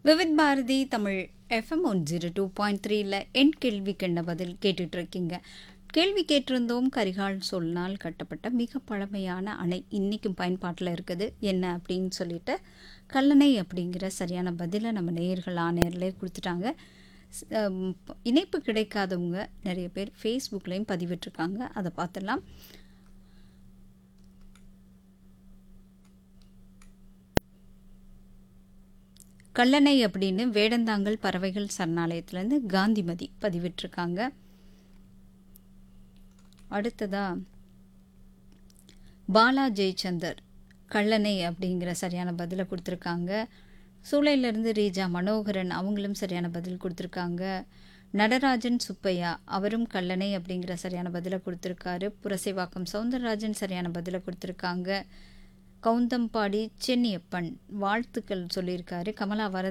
Vividh Bharati Tamil FM one zero two point த்ரீல என் கேள்விக்கு என்ன பதில் கேட்டுட்டு இருக்கீங்க கேள்வி கேட்டிருந்தோம் கரிகால் சொன்னால் கட்டப்பட்ட மிக பழமையான அணை இன்றைக்கும் பயன்பாட்டில் இருக்குது என்ன அப்படின்னு சொல்லிட்டு கல்லணை அப்படிங்கிற சரியான பதிலை நம்ம நேயர்கள் ஆணையர்லே கொடுத்துட்டாங்க ஸ்- அம், ப- இணைப்பு கிடைக்காதவங்க நிறைய பேர் ஃபேஸ்புக்லேயும் பதிவிட்டிருக்காங்க அதை பார்த்துடலாம் கல்லணை அப்படின்னு வேடந்தாங்கல் பறவைகள் சரணாலயத்துலேருந்து காந்திமதி பதிவிட்டிருக்காங்க அடுத்ததா பாலா ஜெயச்சந்தர் கல்லணை அப்படிங்கிற சரியான பதிலை கொடுத்துருக்காங்க சூளையிலேருந்து ரீஜா மனோகரன் அவங்களும் சரியான பதில் கொடுத்துருக்காங்க நடராஜன் சுப்பையா அவரும் கல்லணை அப்படிங்கிற சரியான பதிலை கொடுத்துருக்காரு புரசைவாக்கம் சவுந்தரராஜன் சரியான பதிலை கொடுத்துருக்காங்க கவுந்தம்பாடி சென்னியப்பன் வாழ்த்துக்கள் சொல்லியிருக்காரு கமலா வர